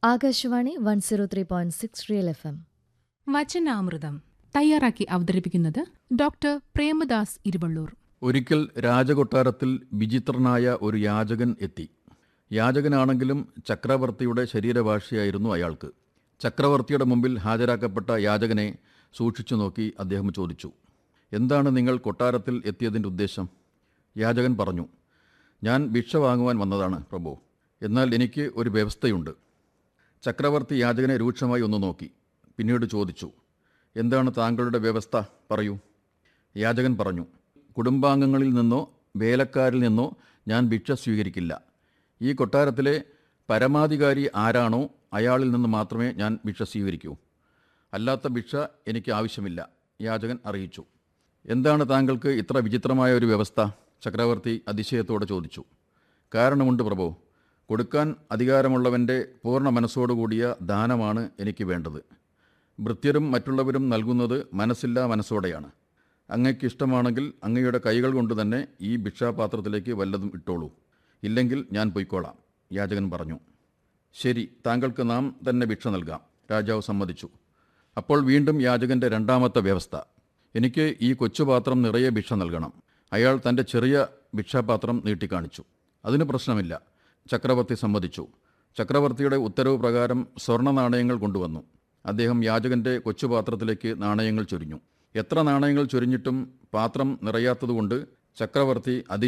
Akashvani one zero three point six real F M വചനാമൃതം തയ്യാറാക്കി അവതരിപ്പിക്കുന്നത് ഡോക്ടർ പ്രേമദാസ് ഇരുവള്ളൂർ ഒരിക്കൽ രാജകൊട്ടാരത്തിൽ വിചിത്രനായ ഒരു യാചകൻ എത്തി യാചകനാണെങ്കിലും ചക്രവർത്തിയുടെ ശരീരഭാഷയായിരുന്നു അയാൾക്ക് ചക്രവർത്തിയുടെ മുമ്പിൽ ഹാജരാക്കപ്പെട്ട യാചകനെ സൂക്ഷിച്ചു നോക്കി അദ്ദേഹം ചോദിച്ചു എന്താണ് നിങ്ങൾ കൊട്ടാരത്തിൽ എത്തിയതിൻ്റെ ഉദ്ദേശം യാചകൻ പറഞ്ഞു ഞാൻ ഭിക്ഷ വാങ്ങുവാൻ വന്നതാണ് പ്രഭു എന്നാൽ എനിക്ക് ഒരു വ്യവസ്ഥയുണ്ട് ചക്രവർത്തി യാചകനെ രൂക്ഷമായി ഒന്ന് നോക്കി പിന്നീട് ചോദിച്ചു എന്താണ് താങ്കളുടെ വ്യവസ്ഥ പറയൂ യാചകൻ പറഞ്ഞു കുടുംബാംഗങ്ങളിൽ നിന്നോ വേലക്കാരിൽ നിന്നോ ഞാൻ ഭിക്ഷ സ്വീകരിക്കില്ല ഈ കൊട്ടാരത്തിലെ പരമാധികാരി ആരാണോ അയാളിൽ നിന്ന് മാത്രമേ ഞാൻ ഭിക്ഷ സ്വീകരിക്കൂ അല്ലാത്ത ഭിക്ഷ എനിക്ക് ആവശ്യമില്ല യാചകൻ അറിയിച്ചു എന്താണ് താങ്കൾക്ക് ഇത്ര വിചിത്രമായ ഒരു വ്യവസ്ഥ ചക്രവർത്തി അതിശയത്തോടെ ചോദിച്ചു കാരണമുണ്ട് പ്രഭു കൊടുക്കാൻ അധികാരമുള്ളവൻ്റെ പൂർണ്ണ മനസ്സോടുകൂടിയ ദാനമാണ് എനിക്ക് വേണ്ടത് ഭൃത്യരും മറ്റുള്ളവരും നൽകുന്നത് മനസ്സില്ലാ മനസ്സോടെയാണ് അങ്ങയ്ക്ക് ഇഷ്ടമാണെങ്കിൽ അങ്ങയുടെ കൈകൾ കൊണ്ട് തന്നെ ഈ ഭിക്ഷാപാത്രത്തിലേക്ക് വല്ലതും ഇട്ടോളൂ ഇല്ലെങ്കിൽ ഞാൻ പൊയ്ക്കോളാം യാചകൻ പറഞ്ഞു ശരി താങ്കൾക്ക് നാം തന്നെ ഭിക്ഷ നൽകാം രാജാവ് സമ്മതിച്ചു അപ്പോൾ വീണ്ടും യാചകന്റെ രണ്ടാമത്തെ വ്യവസ്ഥ എനിക്ക് ഈ കൊച്ചുപാത്രം നിറയെ ഭിക്ഷ നൽകണം അയാൾ തൻ്റെ ചെറിയ ഭിക്ഷാപാത്രം നീട്ടിക്കാണിച്ചു അതിന് പ്രശ്നമില്ല ചക്രവർത്തി സമ്മതിച്ചു ചക്രവർത്തിയുടെ ഉത്തരവ് പ്രകാരം സ്വർണ്ണ നാണയങ്ങൾ കൊണ്ടുവന്നു അദ്ദേഹം യാചകന്റെ കൊച്ചുപാത്രത്തിലേക്ക് നാണയങ്ങൾ ചൊരിഞ്ഞു എത്ര നാണയങ്ങൾ ചൊരിഞ്ഞിട്ടും പാത്രം നിറയാത്തതുകൊണ്ട് ചക്രവർത്തി അതി